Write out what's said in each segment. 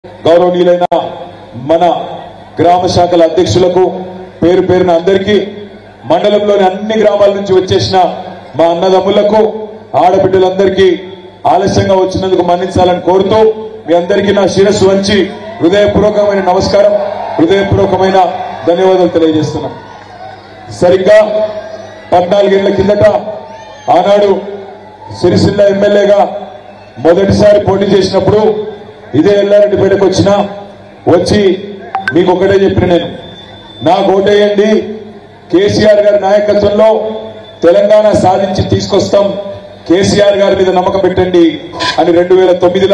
గౌరవనీయులైన మన గ్రామ శాఖల అధ్యక్షులకు పేరు పేరున అందరికీ మండలంలోని అన్ని గ్రామాల నుంచి వచ్చేసిన మా అన్నదమ్ములకు ఆడబిడ్డలందరికీ ఆలస్యంగా వచ్చినందుకు మన్నించాలని కోరుతూ మీ అందరికీ నా శిరస్సు వంచి హృదయపూర్వకమైన నమస్కారం హృదయపూర్వకమైన ధన్యవాదాలు తెలియజేస్తున్నాను సరిగ్గా పద్నాలుగేళ్ల కిందట ఆనాడు సిరిసిల్ల ఎమ్మెల్యేగా మొదటిసారి పోటీ చేసినప్పుడు ఇదే ఎల్లారెడ్డిపేటకు వచ్చిన వచ్చి మీకు ఒకటే చెప్పిన నేను నాకు ఓటేయండి కేసీఆర్ గారి నాయకత్వంలో తెలంగాణ సాధించి తీసుకొస్తాం కేసీఆర్ గారి మీద నమ్మకం పెట్టండి అని రెండు వేల తొమ్మిదిలో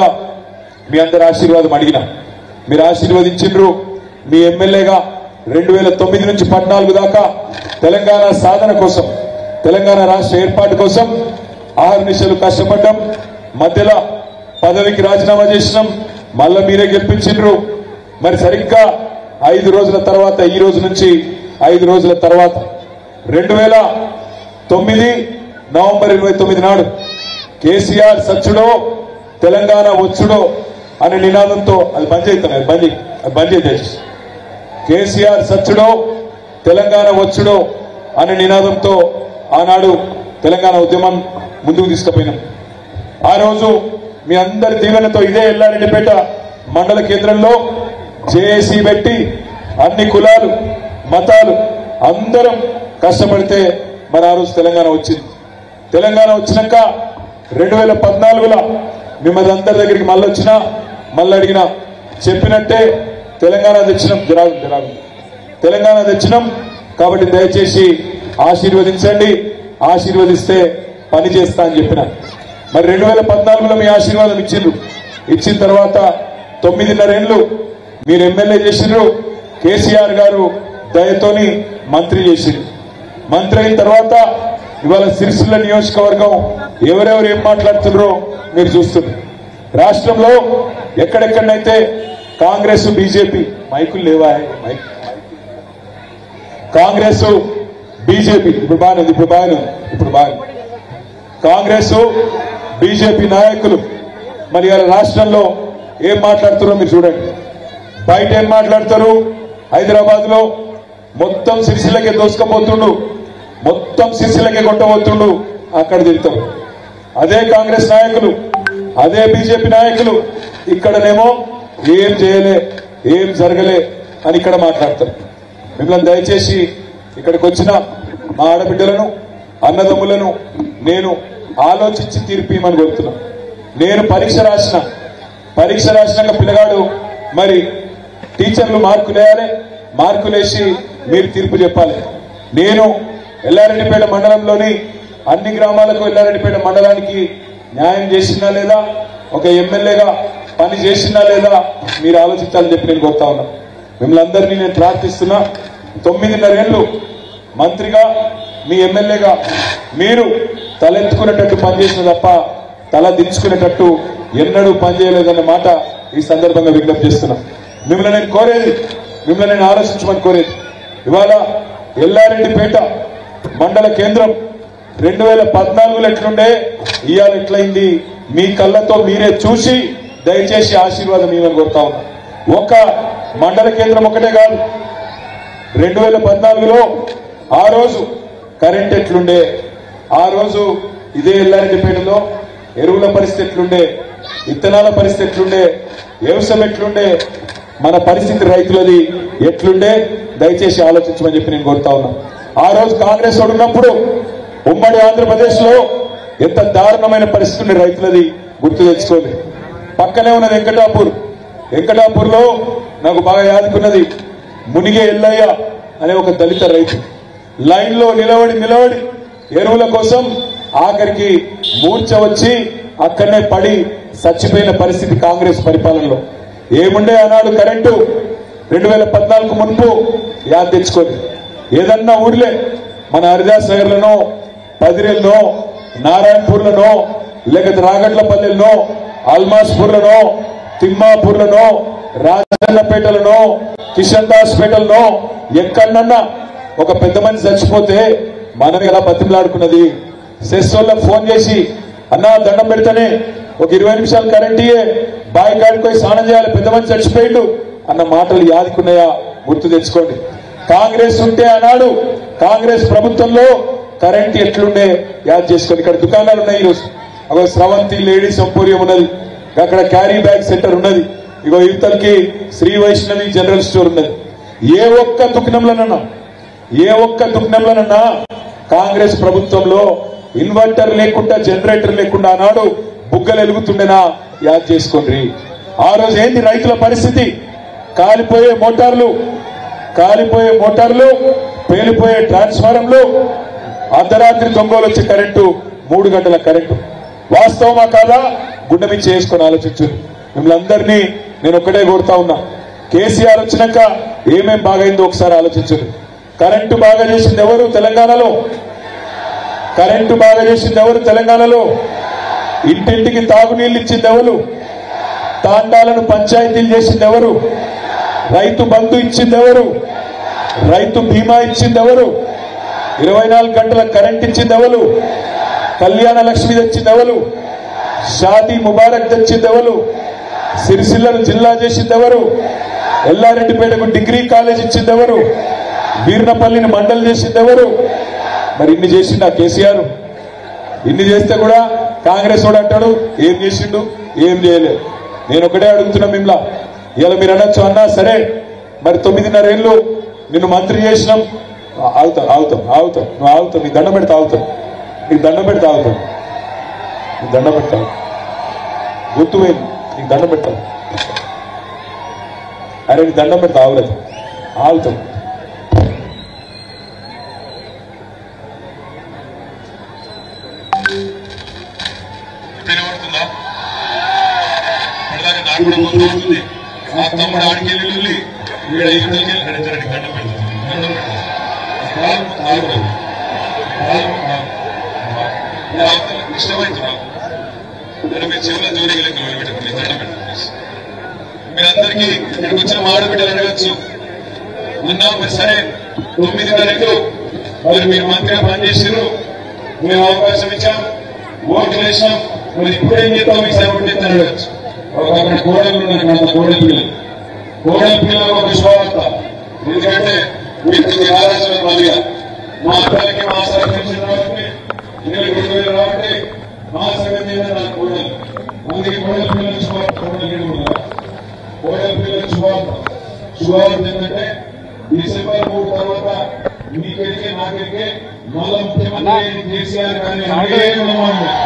మీ అందరి ఆశీర్వాదం అడిగిన మీరు ఆశీర్వదించిండ్రు మీ ఎమ్మెల్యేగా రెండు వేల తొమ్మిది నుంచి పద్నాలుగు దాకా తెలంగాణ సాధన కోసం తెలంగాణ రాష్ట్ర ఏర్పాటు కోసం ఆరు నిమిషాలు కష్టపడ్డాం మధ్యలో పదవికి రాజీనామా చేసినాం మళ్ళా మీరే గెలిపించిండ్రు మరి సరిగ్గా ఐదు రోజుల తర్వాత ఈ రోజు నుంచి ఐదు రోజుల తర్వాత రెండు వేల తొమ్మిది నవంబర్ ఇరవై తొమ్మిది నాడు కేసీఆర్ సచ్చుడో తెలంగాణ వచ్చుడో అనే నినాదంతో అది బంద్ చేస్తాను అది బంద్ చేయి. అది బంద్ చేయి దయచేసి. కేసీఆర్ సచ్చుడో తెలంగాణ వచ్చుడో అనే నినాదంతో ఆనాడు తెలంగాణ ఉద్యమం ముందుకు తీసుకుపోయినాం ఆ రోజు మీ అందరి దీవెనతో ఇదే ఎల్లారెడ్డిపేట మండల కేంద్రంలో జేఏసీ పెట్టి అన్ని కులాలు మతాలు అందరం కష్టపడితే మరి ఆ రోజు తెలంగాణ వచ్చింది తెలంగాణ వచ్చినాక రెండు వేల పద్నాలుగులో మిమ్మల్ని అందరి దగ్గరికి మళ్ళీ వచ్చినా మళ్ళీ అడిగినా చెప్పినట్టే తెలంగాణ తెచ్చినాం జరాగు జరాగు తెలంగాణ తెచ్చినాం కాబట్టి దయచేసి ఆశీర్వదించండి ఆశీర్వదిస్తే పని చేస్తా అని చెప్పిన మరి రెండు వేల పద్నాలుగులో మీ ఆశీర్వాదం ఇచ్చిండ్రు ఇచ్చిన తర్వాత తొమ్మిదిన్నరేళ్లు మీరు ఎమ్మెల్యే చేసిండ్రు కేసీఆర్ గారు దయతోని మంత్రి చేసిండ్రు మంత్రి అయిన తర్వాత ఇవాళ సిరిసిల్ల నియోజకవర్గం ఎవరెవరు ఏం మాట్లాడుతున్నారో మీరు చూస్తున్నారు రాష్ట్రంలో ఎక్కడెక్కడనైతే కాంగ్రెస్ బీజేపీ మైకులు లేవా మైక్ కాంగ్రెస్ బీజేపీ ఇప్పుడు బాగానే ఉంది, ఇప్పుడు బాగానే ఉంది, ఇప్పుడు బాగా కాంగ్రెస్ బీజేపీ నాయకులు మరి ఇవాళ రాష్ట్రంలో ఏం మాట్లాడుతున్నారో మీరు చూడండి బయట ఏం మాట్లాడతారు హైదరాబాద్ లో మొత్తం సిరిసిల్లకే దోసుకపోతుండు మొత్తం సిరిసిల్లకే కొట్టబోతుండు అక్కడ తిడతారు అదే కాంగ్రెస్ నాయకులు అదే బీజేపీ నాయకులు ఇక్కడనేమో ఏం చేయలే ఏం జరగలే అని ఇక్కడ మాట్లాడతారు మిమ్మల్ని దయచేసి ఇక్కడికి వచ్చిన మా ఆడబిడ్డలను అన్నదమ్ములను నేను ఆలోచించి తీర్పు ఇవ్వమని కోరుతున్నా నేను పరీక్ష రాసిన పరీక్ష రాసినాక పిల్లగాడు మరి టీచర్లు మార్కులు వేయాలి మార్కులు వేసి మీరు తీర్పు చెప్పాలి నేను ఎల్లారెడ్డిపేట మండలంలోని అన్ని గ్రామాలకు ఎల్లారెడ్డిపేట మండలానికి న్యాయం చేసినా లేదా ఒక ఎమ్మెల్యేగా పని చేసినా లేదా మీరు ఆలోచించాలని చెప్పి నేను కోరుతా ఉన్నా మిమ్మల్ని అందరినీ నేను ప్రార్థిస్తున్నా తొమ్మిదిన్నరేళ్లు మంత్రిగా మీ ఎమ్మెల్యేగా మీరు తలెత్తుకునేటట్టు పనిచేసిన తప్ప తల దించుకునేటట్టు ఎన్నడూ పనిచేయలేదన్న మాట ఈ సందర్భంగా విజ్ఞప్తి చేస్తున్నా మిమ్మల్ని నేను కోరేది మిమ్మల్ని నేను ఆలోచించమని కోరేది ఇవాళ ఎల్లారెడ్డిపేట మండల కేంద్రం రెండు వేల పద్నాలుగులో ఎట్లుండే ఇవాళ ఎట్లయింది మీ కళ్ళతో మీరే చూసి దయచేసి ఆశీర్వాదం ఇవ్వని కోరుతా ఉన్నా ఒక్క మండల కేంద్రం ఒకటే కాదు రెండు వేల పద్నాలుగులో ఆ రోజు కరెంట్ ఎట్లుండే ఆ రోజు ఇదే ఎల్లారెడ్డిపేటలో ఎరువుల పరిస్థితి ఎట్లుండే విత్తనాల పరిస్థితి ఎట్లుండే వ్యవసాయం ఎట్లుండే మన పరిస్థితి రైతులది ఎట్లుండే దయచేసి ఆలోచించమని చెప్పి నేను కోరుతా ఉన్నా ఆ రోజు కాంగ్రెస్ వాడు ఉన్నప్పుడు ఉమ్మడి ఆంధ్రప్రదేశ్ లో ఎంత దారుణమైన పరిస్థితి ఉండే రైతులది గుర్తు తెచ్చుకోండి పక్కనే ఉన్నది వెంకటాపూర్ వెంకటాపూర్ లో నాకు బాగా యాదుకున్నది మునిగే ఎల్లయ్య అనే ఒక దళిత రైతు లైన్ లో నిలబడి నిలబడి ఎరువుల కోసం ఆఖరికి మూర్ఛ వచ్చి అక్కడనే పడి చచ్చిపోయిన పరిస్థితి కాంగ్రెస్ పరిపాలనలో ఏముండే ఆనాడు కరెంటు రెండు వేల పద్నాలుగు మున్పు యాద్ తెచ్చుకొని ఏదన్నా ఊర్లే మన హరిదాస్ నగర్లనో పదిరేళ్ళనో నారాయణపూర్లనో లేకపోతే రాగట్లపల్లెలనో అల్మాస్పూర్లనో తిమ్మాపూర్లనో రాజన్నపేటలనో కిషన్ దాస్ పేటలనో ఎక్కడన్నా ఒక పెద్ద మనిషి చచ్చిపోతే మనం ఎలా బతిమలాడుకున్నది సెస్ వాళ్ళకి ఫోన్ చేసి అన్నా దండం పెడితేనే ఒక ఇరవై నిమిషాలు కరెంట్ ఇయ్యే బావి కాడికి పోయి స్నానం చేయాలి పెద్ద మంది చచ్చిపోయిండు అన్న మాటలు యాదికున్నాయా గుర్తు తెచ్చుకోండి కాంగ్రెస్ ఉంటే అన్నాడు కాంగ్రెస్ ప్రభుత్వంలో కరెంట్ ఎట్లుండే యాద్ చేసుకోండి ఇక్కడ దుకాణాలు ఉన్నాయి ఈరోజు అగో స్రవంతి లేడీస్ ఎంపోరియం ఉన్నది అక్కడ క్యారీ బ్యాగ్ సెంటర్ ఉన్నది ఇగో యువతలకి శ్రీ వైష్ణవి జనరల్ స్టోర్ ఉన్నది ఏ ఒక్క దుకాణంలోనన్నా ఏ ఒక్క దుకాణంలోనన్నా కాంగ్రెస్ ప్రభుత్వంలో ఇన్వర్టర్ లేకుండా జనరేటర్ లేకుండా ఆనాడు బుగ్గలు ఎలుగుతుండేనా యాద్ చేసుకోండి ఆ రోజు ఏంది రైతుల పరిస్థితి కాలిపోయే మోటార్లు కాలిపోయే మోటార్లు పేలిపోయే ట్రాన్స్ఫారంలు అర్ధరాత్రి దొంగలు వచ్చే కరెంటు మూడు గంటల కరెంటు వాస్తవమా కాదా గుండె మీద చేసుకొని ఆలోచించు మిమ్మల్ని అందరినీ నేను ఒక్కటే కోరుతా ఉన్నా కేసీఆర్ వచ్చినాక ఏమేం బాగైందో ఒకసారి ఆలోచించు కరెంటు బాగా చేసింది ఎవరు తెలంగాణలో కరెంటు బాగా చేసింది ఎవరు తెలంగాణలో ఇంటింటికి తాగునీళ్ళు ఇచ్చింది ఎవరు తాండాలను పంచాయతీలు చేసింది ఎవరు రైతు బంధు ఇచ్చింది ఎవరు రైతు బీమా ఇచ్చింది ఎవరు ఇరవై నాలుగు గంటల కరెంట్ ఇచ్చింది ఎవరు కళ్యాణ లక్ష్మి తెచ్చింది ఎవరు షాదీ ముబారక్ తెచ్చింది ఎవరు సిరిసిల్లను జిల్లా చేసింది ఎవరు ఎల్లారెడ్డిపేటకు డిగ్రీ కాలేజ్ ఇచ్చింది ఎవరు వీర్నపల్లిని మండలి చేసింది ఎవరు మరి ఇన్ని చేసిండా కేసీఆర్ ఇన్ని చేస్తే కూడా కాంగ్రెస్ వాడు అంటాడు ఏం చేసిండు ఏం చేయలేదు నేను ఒకటే అడుగుతున్నా మిమ్మల్ని ఇలా మీరు అనొచ్చు అన్నా సరే మరి తొమ్మిదిన్నర ఏళ్ళు నిన్ను మంత్రి చేసినాం ఆ- ఆగుతాం ఆగుతాం ఆగుతాం నువ్వు ఆగుతావు నీ దండం పెడితే ఆగుతాం నీకు దండం పెడితే ఆగుతాం నీకు దండం పెడతావు గుర్తుపోయింది నీకు దండం పెడతావు అరే నీకు దండం పెడితే ఆగులేదు ఆగుతాం వినబడుతుందా ఇప్పటిదాకా నాకు కూడా కొంత అవుతుంది మా తమ్ముడు ఆడికి వెళ్ళి వీడ ఇక్కడికి వెళ్ళి గడిచారని గంట పెడతాను గంట పెడతాను కాలం ఆగలేదు కాలం ఆగలేదు ఇష్టమైంది నాకు నేను మీ చెవుల జోలికి లెక్క పెట్టుకుని దండ పెడతాను మీరందరికీ ఇక్కడికి వచ్చిన మాడబిడ్డలు అడగచ్చు ఉన్నా మరి సరే తొమ్మిది వరకు మరి మీరు మంత్రిగా పనిచేసారు మేము అవకాశం ఇచ్చాం ఓట్లు వేసాం మరి ఇప్పుడేం చేస్తాం మీ సేవ చేస్తాను అడగచ్చు ఒక అక్కడ కోడలు ఉన్నారు అంత కోడలి పిల్లలు కోడలి పిల్లలు ఒక శుభవార్త ఎందుకంటే మీకు ఆలోచన మదిగా మా పిల్లలకి మా సర్పంచ్ రావండి పిల్లలు గురువు రావండి మా సంగతి ఏంటంటే నా కోడలు అందుకే కోడలి పిల్లలు శుభవార్త కోడలి కూడా కోడలి పిల్లలు శుభవార్త శుభవార్త ఏంటంటే డిసెంబర్ మూడు తర్వాత మీకెడికే నాకెడికే మళ్ళా ముఖ్యమంత్రి కేసీఆర్ కానీ నాకే అనుమానం లేదు.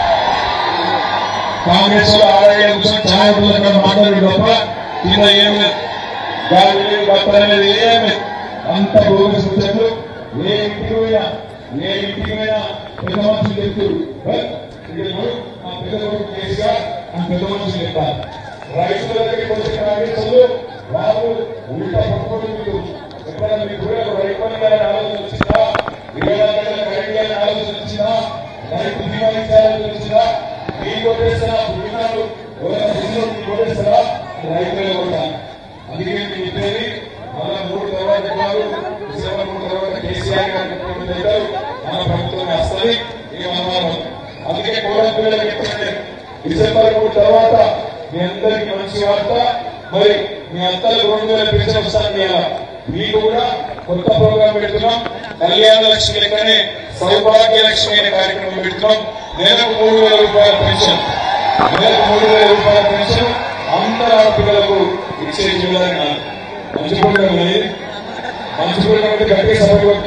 కాంగ్రెస్ లో ఆడే ఛాయకులు మాట్లాడు తప్ప కింద ఏం లేదు గాలి లేదు బత్త అనేది ఏం లేదు అంత భూమి సూచనలు ఏ ఇంటికి పోయినా ఏ ఇంటికి పోయినా పెద్ద మనుషులు చెప్తారు "ఏ, ఇక్కడ చూడు, మా పెద్ద కొడుకు కేసీఆర్ అని పెద్ద మనుషులు చెప్తారు రైతుల దగ్గరికి వచ్చే కాంగ్రెస్ వాళ్ళు ఉల్టా పట్టుకోవడం ఎప్పుడైనా మీకు కూడా ఒక రైతు పని గారి ఆలోచన వచ్చిందా ఇరవై నాలుగు గంటల కరెంట్ గారి ఆలోచన వచ్చిందా రైతు బీమా ఇచ్చారని వచ్చిందా మీ కొట్టేస్తారా బీమాలు ఎవరైనా బిజినెస్ మీకు కొట్టేస్తారా రైతులే కొట్టాలి అందుకే నేను చెప్పేది మళ్ళా మూడు తర్వాత కాదు డిసెంబర్ మూడు తర్వాత కేసీఆర్ గారు ముఖ్యమంత్రి అవుతారు మన ప్రభుత్వం వస్తుంది ఇక మనం అందుకే కూడా పిల్లలకు చెప్తున్నాను డిసెంబర్ మూడు తర్వాత మీ అందరికీ మంచి వార్త మరి మీ అంతలకు రెండు వేల పెన్షన్ వస్తాను ఇవాళ మీకు కూడా కొత్త ప్రోగ్రాం పెడుతున్నాం కళ్యాణ లక్ష్మి లెక్కనే సౌభాగ్య లక్ష్మి అనే కార్యక్రమం పెడుతున్నాం నెలకు మూడు వేల రూపాయల పెన్షన్ నెలకు మూడు వేల రూపాయల పెన్షన్ అందరు ఆడపిల్లలకు ఇచ్చే చూడాలని నా మంచి ప్రోగ్రాం ఇది మంచి ప్రోగ్రాం అంటే గట్టిగా సపోర్ట్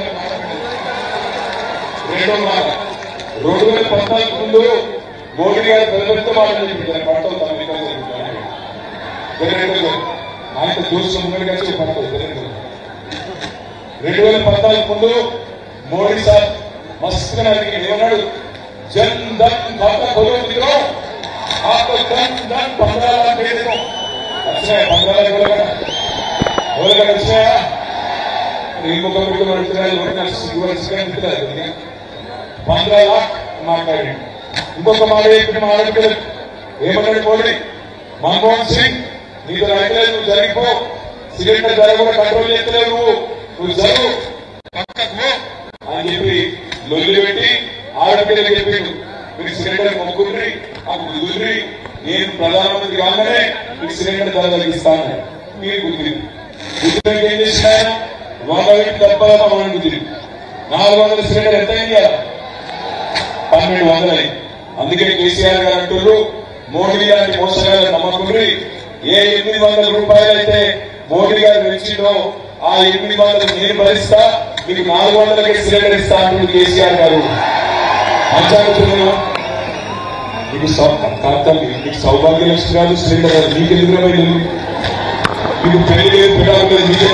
రెండో మాట రెండు వేల పద్నాలుగు ముందు మోడీ గారు పెద్ద పెద్ద మాటలు చెప్పించారు పడతాం తన వికాసం జగన్ ఆయన దోషం ముందు కలిసి పడతాం జగన్ రెండు వేల పద్నాలుగు ముందు మోడీ సార్ మస్తుగా అడిగి ఏమన్నాడు జన్ ధన్ ఖాతా खोलो मित्रों आपको जन धन पंद्रह लाख दे देता हूं अच्छा है पंद्रह लाख बोलेगा बोलेगा अच्छा है ఇంకొక బిడ్డ పడుతున్నారు పంద్రా లాక్ మాట్లాడి ఇంకొక మాట చెప్పిన మాట్లాడుతుంది ఏమన్నాడు మోడీ మన్మోహన్ సింగ్ నీకు రైతులే నువ్వు జరిగిపో సిలిండర్ ధర కూడా కంట్రోల్ చేస్తలేవు నువ్వు నువ్వు జరుగు పక్కకు పో అని చెప్పి లొల్లి పెట్టి ఆడపిల్లలు చెప్పిండు మీరు మీరు సిలిండర్ కొనుక్కుండ్రి అప్పుడు కుదిరి నేను ప్రధానమంత్రి కాగానే మీకు సిలిండర్ ధర తగ్గిస్తాను మీరు కుదిరి కుదిరి ఏం చేసిన ఆయన వంద వెయ్యి డెబ్బై మనం కుదిరి నాలుగు వందల సిలిండర్ ఎంత అయింది కదా పన్నెండు వందలై అందుకే కేసీఆర్ గారు అంటున్నారు మోడీ గారిని మోసగారు నమ్మకుండ్రి ఏ ఎనిమిది వందల రూపాయలు అయితే మోడీ గారు పెంచిందో ఆ ఎనిమిది వందలు నేను భరిస్తా మీకు నాలుగు వందలకి సిలిండర్ ఇస్తా అంటుంది కేసీఆర్ గారు మంచాలు మీకు సౌ- కాక మీకు సౌభాగ్య లక్ష్మి కాదు సిలిండర్ కాదు. మీకు ఎదురమైంది మీకు పెళ్లి లేదు పిల్లలు లేదు మీకే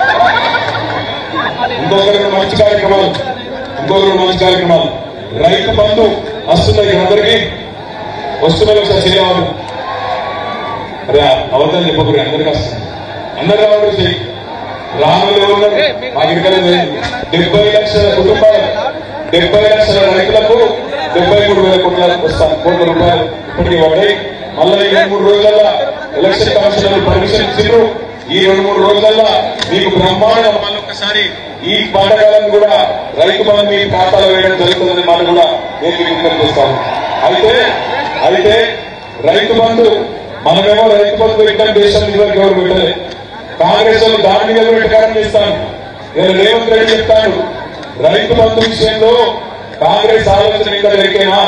ఇంకొకరు మంచి కార్యక్రమాలు ఇంకొకరు మంచి కార్యక్రమాలు రైతు బంధు వస్తుంది ఇక్కడ అందరికీ వస్తున్నారు ఒకసారి చేయవాలి అరే అవతల చెప్పకూడదు అందరికీ వస్తుంది అందరు రావడం చేయి రాములు ఎవరున్నారు మాకు ఇక్కడ లేదు. డెబ్బై లక్షల కుటుంబాలు డెబ్బై లక్షల రైతులకు డెబ్బై మూడు వేల కోట్ల వస్తాను కోట్ల రూపాయలు ఇప్పటికీ పడ్డాయి మళ్ళీ ఈ రెండు మూడు రోజుల ఎలక్షన్ కమిషన్ పర్మిషన్ ఇచ్చిండ్రు ఈ రెండు మూడు రోజుల మీకు బ్రహ్మాండం మళ్ళీ ఒకసారి ఈ పండగలను కూడా రైతు బంధు మీ ఖాతాలో వేయడం జరుగుతుందని మనం కూడా నేను మీకు విజ్ఞప్తి చేస్తాను అయితే అయితే రైతు బంధు మనమేమో రైతు బంధు పెట్టాం దేశం ఇదివరకు ఎవరు పెట్టలేదు కాంగ్రెస్ వాళ్ళు దాని మీద పెట్టారని చేస్తాను నేను రేవంత్ రెడ్డి చెప్తాను రైతు బంధు విషయంలో కాంగ్రెస్ ఆలోచన ఇంకా వెరికేనా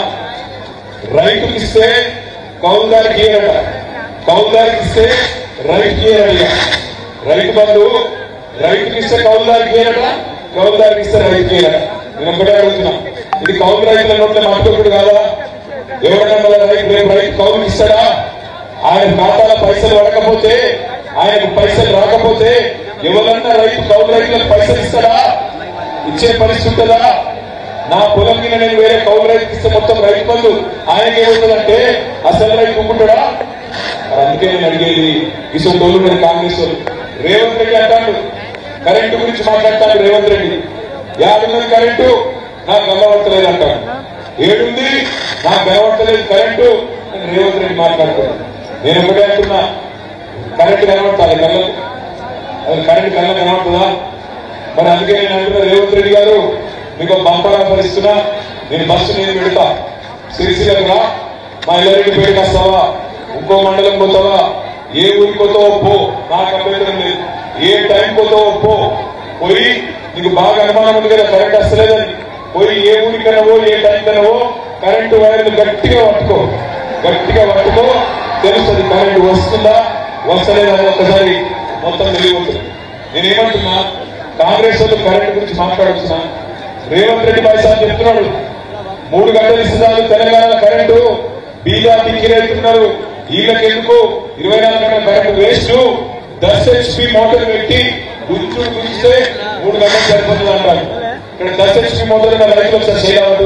రైతుకి ఇస్తే కౌలుదారికి ఇయ్యరట కౌలుదారికి ఇస్తే రైతుకి ఇయ్యరయ్యా రైతు బంధు రైతుకి ఇస్తే కౌలుదారికి ఇయ్యరట కౌలుదారికి ఇస్తే రైతుకి ఇయ్యరట నేను ఒకటే అడుగుతున్నా ఇది కౌలు రైతుల నోట్ల మాట్లాడు కాదా ఎవరైనా మళ్ళీ రైతు రేపు రైతు కౌలు ఇస్తాడా ఆయన ఖాతాలో పైసలు పడకపోతే ఆయనకు పైసలు రాకపోతే ఎవరన్నా రైతు కౌలు రైతులకు పైసలు ఇస్తాడా ఇచ్చే పరిస్థితి ఉంటుందా నా పొలం మీద నేను వేరే కౌలు రైతు ఇస్తే మొత్తం రైతు బంధు ఆయనకి ఏమవుతుందంటే అసలు రైతు ఒప్పుకుంటాడా మరి అందుకే నేను అడిగేది ఇసొంటి వాళ్ళు ఉన్నారు కాంగ్రెస్ వాళ్ళు రేవంత్ రెడ్డి అంటాడు కరెంటు గురించి మాట్లాడతాడు రేవంత్ రెడ్డి యాడున్నది కరెంటు నాకు కనబడతలేదు అంటాడు ఏడుంది నాకు కనబడతలేదు కరెంటు అని రేవంత్ రెడ్డి మాట్లాడుతాడు నేను ఒకటే అంటున్నా కరెంటు కనబడతాను కళ్ళకు అది కరెంటు కళ్ళ కనబడుతుందా మరి అందుకే నేను అంటున్నా రేవంత్ రెడ్డి గారు మీకు బంపర్ ఆఫర్ ఇస్తున్నా నేను బస్సు నేను పెడతా సిరిసిలకు రా మా ఇల్లరెడ్డి పేరుకి వస్తావా ఇంకో మండలం పోతావా ఏ ఊరికి పోతావో పో నాకు అభ్యంతరం లేదు ఏ టైం పోతావో పో పోయి నీకు బాగా అనుమానం ఉంది కదా కరెంట్ వస్తలేదని పోయి ఏ ఊరికైనా పో ఏ టైం కైనా పో కరెంటు వైర్లు గట్టిగా పట్టుకో గట్టిగా పట్టుకో తెలుస్తుంది కరెంట్ వస్తుందా వస్తలేదని ఒకసారి మొత్తం తెలియబోతుంది నేనేమంటున్నా కాంగ్రెస్ వాళ్ళు కరెంట్ గురించి మాట్లాడుతున్నా రేవంత్ రెడ్డి పైసా చెప్తున్నాడు మూడు గంటలు ఇస్తున్నారు తెలంగాణ కరెంటు బీజాపీ కిరైతున్నారు వీళ్ళకి ఎందుకు ఇరవై నాలుగు గంటల కరెంటు వేస్ట్ దస్ హెచ్పి మోటార్ పెట్టి గుంజు గుంజితే మూడు గంటలు సరిపోతుంది అంటారు ఇక్కడ దస్ హెచ్పి మోటార్ ఉన్న రైతులు ఒకసారి చేయవచ్చు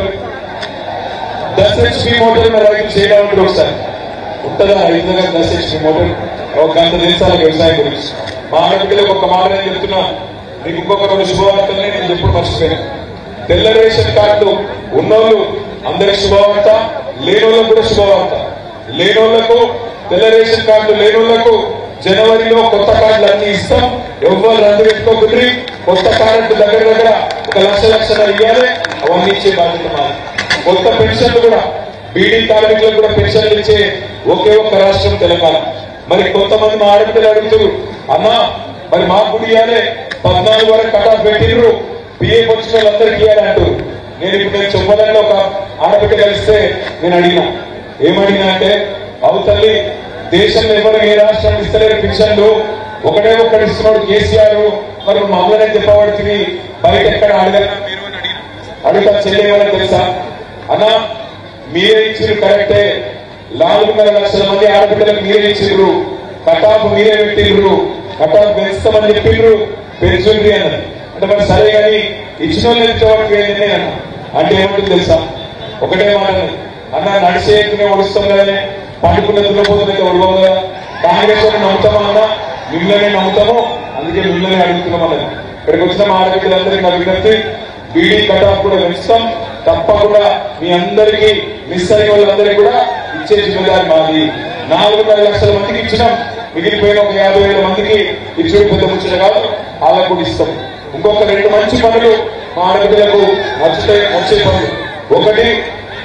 దస్ హెచ్పి మోటార్ ఉన్న రైతులు చేయడానికి ఒకసారి ఉంటుందా రైతు దగ్గర దస్ హెచ్పి మోటార్ ఒక గంట తెలుసాలి వ్యవసాయం గురించి మా ఆడపిల్లలకు ఒక మాట నేను చెప్తున్నా మీకు ఇంకొక రెండు శుభవార్తల్ని నేను ఎప్పుడు మర్చిపోయాను తెల్ల రేషన్ కార్డు ఉన్నోళ్ళు అందరికి శుభవార్త లేనోళ్ళకు కూడా శుభవార్త లేనోళ్లకు తెల్ల రేషన్ కార్డు లేనోళ్లకు జనవరిలో కొత్త కార్డులు అన్ని ఇస్తాం ఎవరు రద్దు పెట్టుకోకుండ్రి కొత్త కార్డు దగ్గర దగ్గర ఒక లక్ష లక్షల ఇవ్వాలి అవన్నీ ఇచ్చే బాధ్యత మాది కొత్త పెన్షన్లు కూడా బీడీ కార్మికులకు కూడా పెన్షన్లు ఇచ్చే ఒకే ఒక్క రాష్ట్రం తెలంగాణ మరి కొంతమంది మా ఆడపిల్లలు అడుగుతారు అన్నా మరి మాకు కూడా ఇవ్వాలి పద్నాలుగు వరకు కటాఫ్ పెట్టిర్రు పిఏ వచ్చిన వాళ్ళందరికీ ఇవ్వాలి అంటారు నేను ఇప్పుడు నేను చెప్పడానికి ఒక ఆడబిడ్డ కలిస్తే నేను అడిగినా ఏమడిగినా అంటే అవతల్లి దేశంలో ఎవరు ఏ రాష్ట్రం ఇస్తలేరు పెన్షన్లు ఒకటే ఒక్కడు ఇస్తున్నాడు కేసీఆర్ మరి మమ్మల్ని చెప్పబడుతుంది బయట ఎక్కడ అడగలనా మీరు అని అడిగినా అడుగుతా చెల్లేమని తెలుసా అన్నా మీరే ఇచ్చారు కరెక్టే నాలుగున్నర లక్షల మంది ఆడబిడ్డలకు మీరే ఇచ్చిర్రు కటాఫ్ మీరే పెట్టిర్రు కటాఫ్ పెంచుతామని చెప్పిండ్రు పెంచుండ్రి అన్నది అంటే మరి సరే కానీ ఇచ్చిన వాళ్ళు ఇచ్చేవాడికి ఏంటనే అన్న అంటే ఏమంటుంది తెలుసా ఒకటే మాట అన్నది. అన్న నడిచే ఒడుస్తాం కదనే పండుకున్న దున్నపోతున్నైతే ఒడవం కదా కాంగ్రెస్ వాళ్ళు నమ్ముతామా అన్న మిమ్మల్ని నమ్ముతాము అందుకే మిమ్మల్ని అడుగుతున్నాం అన్నది ఇక్కడికి వచ్చిన మా ఆడబిడ్డలందరికీ నా విజ్ఞప్తి బీడీ కటాఫ్ కూడా పెంచుతాం తప్పకుండా మీ అందరికీ మిస్ అయిన వాళ్ళందరికీ కూడా ఇచ్చే జిమ్మదారి మాది నాలుగున్నర లక్షల మందికి ఇచ్చినాం మిగిలిపోయిన ఒక యాభై వేల మందికి ఇచ్చుడు పెద్ద ముచ్చిన కాదు వాళ్ళకు కూడా ఇస్తాం ఇంకొక రెండు మంచి పనులు మా ఆడబిడ్డలకు నచ్చుతాయి వచ్చే పనులు ఒకటి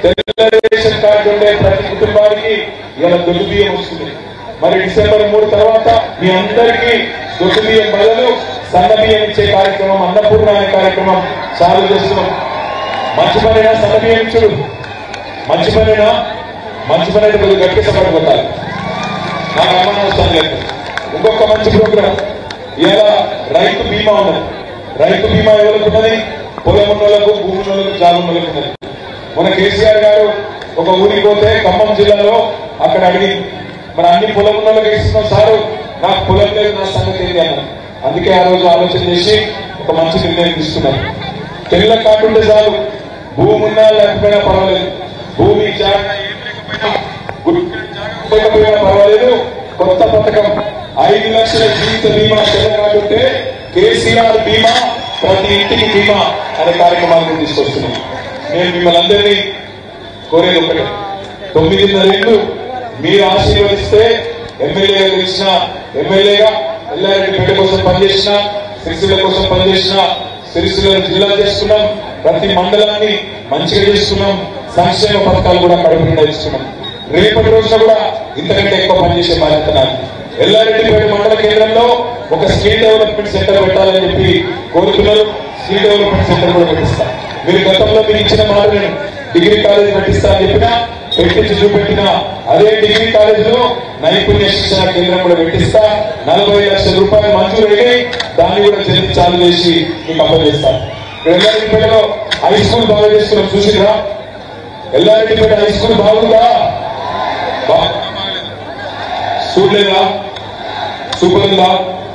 తెల్ల రేషన్ కార్డు ఉండే ప్రతి కుటుంబానికి ఇలా దొడ్డు బియ్యం వస్తుంది మరి డిసెంబర్ మూడు తర్వాత మీ అందరికీ దొడ్డు బియ్యం బదులు సన్న బియ్యం ఇచ్చే కార్యక్రమం అన్నపూర్ణ అనే కార్యక్రమం చాలు చేస్తున్నాం మంచి పనినా సన్న బియ్యం ఇచ్చుడు మంచి పనినా మంచి పని అయితే కొద్దిగా గట్టిగా సపోర్ట్ కొట్టాలి నాకు అనుమానం వస్తుంది లేదు ఇంకొక మంచి ప్రోగ్రామ్ ఇలా రైతు బీమా ఉన్నది రైతు బీమా ఎవరికి ఉన్నది పొలం ఉన్న వాళ్ళకు భూమి ఉన్న వాళ్ళకు జాగు ఉన్న వాళ్ళకు ఉన్నది మన కేసీఆర్ గారు ఒక ఊరికి పోతే ఖమ్మం జిల్లాలో అక్కడ అడిగి మరి అన్ని పొలం ఉన్న వాళ్ళకి ఇస్తున్నాం సారు నాకు పొలం లేదు నా సంగతి ఏంటి అన్నారు అందుకే ఆ రోజు ఆలోచన చేసి ఒక మంచి నిర్ణయం తీసుకున్నారు తెల్ల కాకుంటే చాలు భూమి ఉన్నా లేకపోయినా పర్వాలేదు భూమి జాగా ఏం లేకపోయినా గుర్తు లేకపోయినా పర్వాలేదు కొత్త పథకం ఐదు లక్షల జీవిత బీమా తెలంగాణంటే కేసీఆర్ బీమా ప్రతి ఇంటికి బీమా అనే కార్యక్రమాన్ని తీసుకొస్తున్నాం నేను మిమ్మల్ని అందరినీ కోరేది ఒకటే తొమ్మిదిన్నర ఏళ్ళు మీరు ఆశీర్వదిస్తే ఎమ్మెల్యేగా గెలిచిన ఎమ్మెల్యేగా ఎల్లారెడ్డి పేట కోసం పనిచేసిన సిరిసిల్ల కోసం పనిచేసిన సిరిసిల్ల జిల్లా చేసుకున్నాం ప్రతి మండలాన్ని మంచిగా చేసుకున్నాం సంక్షేమ పథకాలు కూడా కడుపు నిండా ఇస్తున్నాం రేపటి రోజున కూడా ఇంతకంటే ఎక్కువ పనిచేసే బాధ్యత నాకు ఎల్లారెడ్డిపేట మండల కేంద్రంలో ఒక స్కిల్ డెవలప్మెంట్ సెంటర్ పెట్టాలని చెప్పి కోరుతున్నారు స్కిల్ డెవలప్మెంట్ సెంటర్ కూడా పెట్టిస్తా మీరు గతంలో మీరు ఇచ్చిన మాట నేను డిగ్రీ కాలేజ్ పెట్టిస్తా అని చెప్పినా పెట్టించి చూపెట్టిన అదే డిగ్రీ కాలేజీలో నైపుణ్య శిక్షణ కేంద్రం కూడా పెట్టిస్తా నలభై లక్షల రూపాయలు మంజూరైనాయి దాన్ని కూడా చెల్లి చాలు చేసి మీకు అప్పచేస్తాను ఎల్లారెడ్డిపేటలో హై స్కూల్ బాగా చేస్తున్నాం చూసిరా ఎల్లారెడ్డిపేట హై స్కూల్ బాగుందా బా- చూడలేదా సూపర్ ఉందా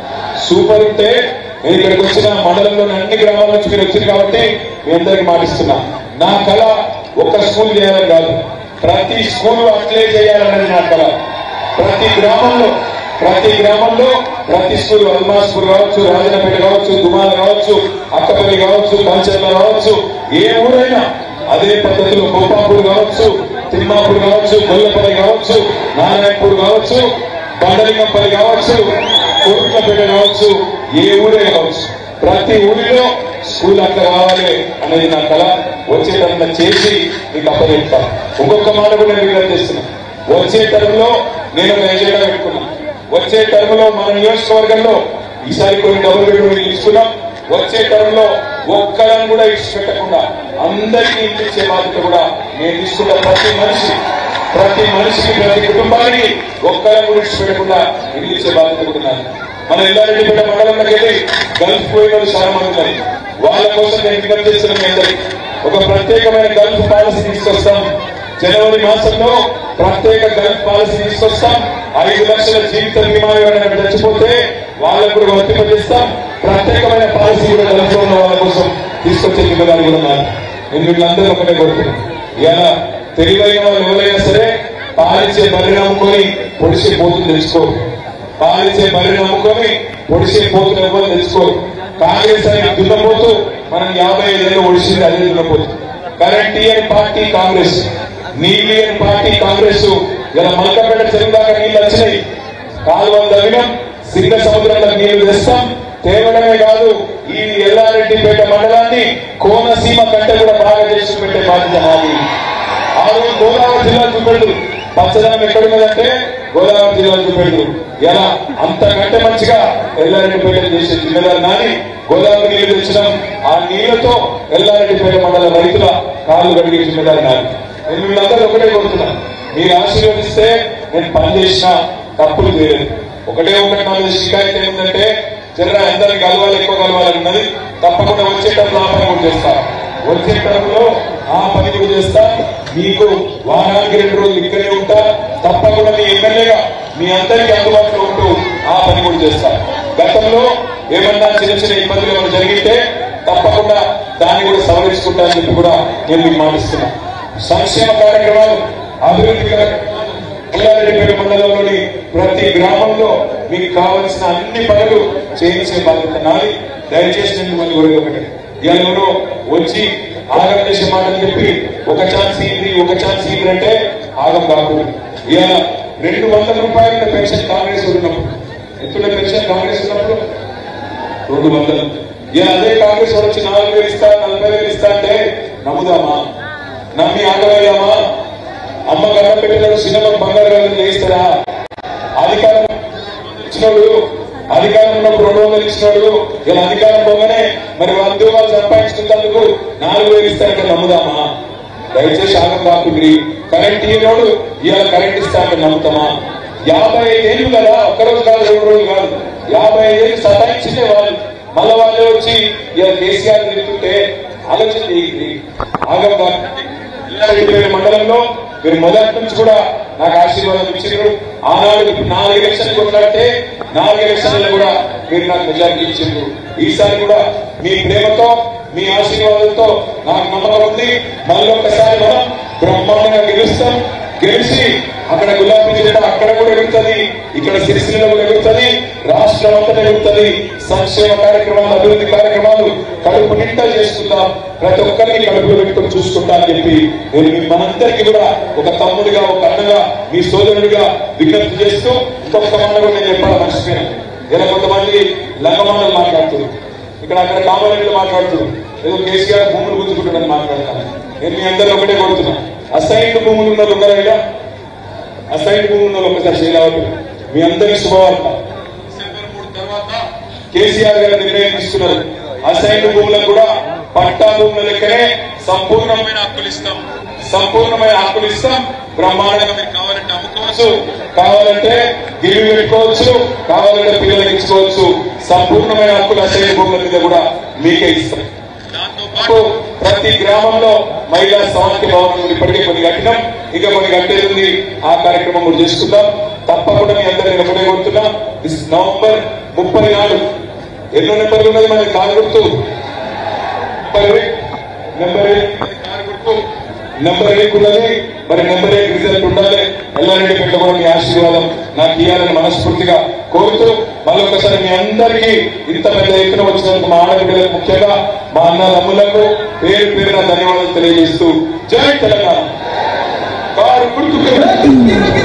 సూపర్ ఉంటే నేను ఇక్కడికి వచ్చిన మండలంలోని అన్ని గ్రామాల నుంచి మీరు వచ్చింది కాబట్టి మీ అందరికి మాటిస్తున్నా నా కళ ఒక్క స్కూల్ చేయాలని కాదు ప్రతి స్కూల్ అట్లే చేయాలన్నది నా కళ ప్రతి గ్రామంలో ప్రతి గ్రామంలో ప్రతి స్కూల్ అల్మా స్కూల్ కావచ్చు రాజనపేట కావచ్చు దుమాల కావచ్చు అక్కపల్లి కావచ్చు కంచెర్ల కావచ్చు ఏ ఊరైనా అదే పద్ధతిలో గోపాపూర్ కావచ్చు తిమ్మాపూర్ కావచ్చు గొల్లపల్లి కావచ్చు నారాయణపూర్ కావచ్చు బండలింగంపల్లి కావచ్చు కోట్లపేట కావచ్చు ఏ ఊరే కావచ్చు ప్రతి ఊరిలో స్కూల్ అట్లా కావాలి అనేది నా కళ వచ్చేటన్నా చేసి మీకు అప్పచెప్తా ఇంకొక మాట కూడా నేను విజ్ఞప్తి చేస్తున్నా వచ్చే టర్మ్లో నేను ఒక ఎజెండా పెట్టుకున్నా వచ్చే టర్మ్ లో మన నియోజకవర్గంలో ఈసారి కొన్ని డబుల్ బెడ్రూమ్ తీసుకున్నాం వచ్చే టర్మ్ లో ఒక్కలను కూడా ఇచ్చి పెట్టకుండా అందరికీ ఇంటి ఇచ్చే బాధ్యత కూడా నేను తీసుకున్న ప్రతి మనిషి ప్రతి మనిషికి ప్రతి కుటుంబానికి ఒక్కలను కూడా ఇచ్చి పెట్టకుండా ఇల్లు ఇచ్చే బాధ్యత కూడా నాది. మన ఎల్లారెడ్డిపేట మండలంలోకి వెళ్ళి గల్ఫ్ పోయిన వాళ్ళు చాలా మంది ఉన్నారు వాళ్ళ కోసం నేను విజ్ఞప్తి చేస్తున్నాను మీ అందరికీ ఒక ప్రత్యేకమైన గల్ఫ్ పాలసీ తీసుకొస్తాం జనవరి మాసంలో ప్రత్యేక గల్ఫ్ పాలసీ తీసుకొస్తాం ఐదు లక్షల జీవిత బీమా ఎవరైనా చచ్చిపోతే వాళ్ళకు కూడా వర్తింపజేస్తాం ప్రత్యేకమైన పాలసీ కూడా గల్ఫ్ లో ఉన్న వాళ్ళ కోసం తీసుకొచ్చే జిమ్మదారి కూడా నాది నేను వీళ్ళందరూ ఒకటే కోరుతున్నాను ఇలా తెలివైన వాళ్ళు ఎవరైనా సరే పాలించే బర్రె నమ్ముకొని పొడిసే పోతుంది తెలుసుకోరు పాలించే బర్రె నమ్ముకొని పొడిసే పోతున్న ఎవరు తెలుసుకోరు కాంగ్రెస్ అని దున్నపోతూ మనం యాభై ఐదేళ్ళు ఒడిసింది అదే దున్నపోతు కరెంట్ ఇయర్ పార్టీ కాంగ్రెస్ నీళ్ళు ఇయర్ పార్టీ కాంగ్రెస్ ఇలా మల్కపేట చెరువు దాకా నీళ్ళు వచ్చినాయి కాలువలు తవ్వినాం సింగ సముద్రంలో నీళ్లు తెస్తాం తేవడమే కాదు ఈ ఎల్లారెడ్డిపేట మండలాన్ని కోనసీమ కంటే కూడా బాగా చేసి పెట్టే బాధ్యత మాది ఆ రోజు గోదావరి జిల్లా చూపెడు పచ్చదనం ఎక్కడున్నదంటే గోదావరి జిల్లా చూపెడు ఎలా అంతకంటే మంచిగా ఎల్లారెడ్డిపేట చేసే జిల్లాలు నాని గోదావరి నీళ్లు తెచ్చినాం ఆ నీళ్లతో ఎల్లారెడ్డిపేట మండల రైతుల కాళ్ళు కడిగే జిల్లాలు నాని నేను వీళ్ళందరూ ఒకటే కోరుతున్నాను మీరు ఆశీర్వదిస్తే నేను పనిచేసిన తప్పులు చేయలేదు ఒకటే ఒకటి మన శికాయత ఏముందంటే జర్రా అందరికి కలవాలి ఎక్కువ కలవాలని ఉన్నది తప్పకుండా వచ్చేటప్పుడు ఆ పని కూడా చేస్తా వచ్చేటప్పుడు ఆ పని కూడా చేస్తా మీకు వారానికి రెండు రోజులు ఇక్కడే ఉంటా తప్పకుండా మీ ఎమ్మెల్యేగా మీ అందరికీ అందుబాటులో ఉంటూ ఆ పని కూడా చేస్తా గతంలో ఏమన్నా చిన్న చిన్న ఇబ్బందులు ఏమైనా జరిగితే తప్పకుండా దాన్ని కూడా సవరించుకుంటా అని చెప్పి కూడా నేను మీకు మాటిస్తున్నా సంక్షేమ కార్యక్రమాలు అభివృద్ధి కార్యక్రమాలు ఎల్లారెడ్డిపేట మండలంలోని ప్రతి గ్రామంలో మీకు కావలసిన అన్ని పనులు చేయించే బాధ్యత నాది దయచేసి నేను మిమ్మల్ని కోరేది ఇవాళ ఎవరో వచ్చి ఆగం చేసే మాటలు చెప్పి ఒక ఛాన్స్ ఇవ్వండి ఒక ఛాన్స్ ఇవ్వండి అంటే ఆగం కాకూడదు ఇవాళ రెండు వందల రూపాయల పెన్షన్ కాంగ్రెస్ ఉన్నప్పుడు ఎత్తుల పెన్షన్ కాంగ్రెస్ ఉన్నప్పుడు రెండు వందలు ఇక అదే కాంగ్రెస్ వాడు వచ్చి నాలుగు వేలు ఇస్తా నలభై వేలు ఇస్తా అంటే నమ్ముదామా నమ్మి ఆగలేదామా అమ్మ గర్భ పెట్టినాడు సినిమా బంగారు గల్లు చేయిస్తారా అధికారం ఇచ్చినోడు అధికారం ఉన్నప్పుడు రెండు వందలు ఇచ్చినోడు ఇలా అధికారం పోగానే మరి వంద రూపాయలు సంపాదించుకున్నందుకు నాలుగు వేలు ఇస్తారంటే నమ్ముదామా దయచేసి ఆగం కాకుండా కరెంట్ ఇయ్యనోడు ఇవాళ కరెంట్ ఇస్తారంటే నమ్ముతామా యాభై ఐదేళ్ళు కదా ఒక్కరోజు కాదు రెండు రోజులు కాదు యాభై ఐదేళ్ళు సతాయించిందే వాళ్ళు మళ్ళా వాళ్ళే వచ్చి ఇలా కేసీఆర్ తిరుగుతుంటే ఆలోచన చేయండి ఆగం కాకుండా ఎల్లారెడ్డిపేట మండలంలో మీరు మొదటి నుంచి కూడా నాకు ఆశీర్వాదం ఇచ్చారు ఆనాడు ఇప్పుడు నాలుగు ఎలక్షన్లు కొట్లాడితే నాలుగు ఎలక్షన్లు కూడా మీరు నాకు మెజార్టీ ఇచ్చారు ఈసారి కూడా మీ ప్రేమతో మీ ఆశీర్వాదంతో నాకు నమ్మకం ఉంది మళ్ళీ ఒక్కసారి మనం బ్రహ్మాండంగా గెలుస్తాం గెలిచి అక్కడ గులాబీ జెండా అక్కడ కూడా ఎగురుతుంది ఇక్కడ సిరిసిల్లలో కూడా ఎగురుతుంది రాష్ట్రం అంతా ఎగురుతుంది సంక్షేమ కార్యక్రమాలు అభివృద్ధి కార్యక్రమాలు కడుపు నిండా చేసుకుందాం ప్రతి ఒక్కరిని కడుపులో పెట్టుకొని చూసుకుంటా అని చెప్పి నేను మీ మనందరికీ కూడా ఒక తమ్ముడిగా ఒక అన్నగా మీ సోదరుడిగా విజ్ఞప్తి చేస్తూ ఇంకొక మాట కూడా నేను చెప్పాలి మర్చిపోయాను ఇలా కొంతమంది లంగమాటలు మాట్లాడుతున్నారు ఇక్కడ అక్కడ కామారెడ్డిలో మాట్లాడుతున్నారు ఏదో కేసీఆర్ భూములు గుంజుకుంటాడని మాట్లాడతాను నేను మీ అందరూ ఒకటే కొడుతున్నా అసైన్డ్ భూములు ఉన్న ఉన్నారా ఇక్కడ అసైన్డ్ భూములు ఉన్న వాళ్ళు ఒకసారి శైలావతి మీ అందరికీ శుభవార్త డిసెంబర్ మూడు తర్వాత కేసీఆర్ గారు నిర్ణయం తీసుకున్నారు అసైన్డ్ భూములకు కూడా పట్టా భూముల లెక్కనే సంపూర్ణమైన హక్కులు ఇస్తాం సంపూర్ణమైన హక్కులు ఇస్తాం బ్రహ్మాండంగా మీరు కావాలంటే అమ్ముకోవచ్చు కావాలంటే గిరివి పెట్టుకోవచ్చు కావాలంటే పిల్లలకి ఇచ్చుకోవచ్చు సంపూర్ణమైన హక్కులు అసైన్డ్ భూముల మీద కూడా మీకే ఇస్తాం దాంతో పాటు ప్రతి గ్రామంలో మహిళా సమాఖ్య భవనం ఇప్పటికే కొన్ని కట్టినాం ఇంకా కొన్ని కట్టేది ఉంది ఆ కార్యక్రమం కూడా చేసుకుందాం తప్పకుండా మీ అందరినీ ఒకటే కొడుతున్నా దిస్ నవంబర్ ముప్పై నాడు ఎన్నో నెంబర్లు ఉన్నది మనకి కారు గుర్తు number eight, number eight, car గుర్తు నెంబర్ ఎయిట్ ఉన్నది మరి నెంబర్ ఎయిట్ రిజల్ట్ ఉండాలి ఎల్లారెడ్డి పెట్ట కూడా మీ ఆశీర్వాదం నాకు ఇవ్వాలని మనస్ఫూర్తిగా కోరుతూ మళ్ళొకసారి మీ అందరికీ ఇంత పెద్ద ఎత్తున వచ్చినందుకు మా ఆడబిడ్డలకు ముఖ్యంగా మా అన్నదమ్ములకు పేరు పేరున ధన్యవాదాలు తెలియజేస్తూ జై తెలంగాణ కారు గుర్తుకు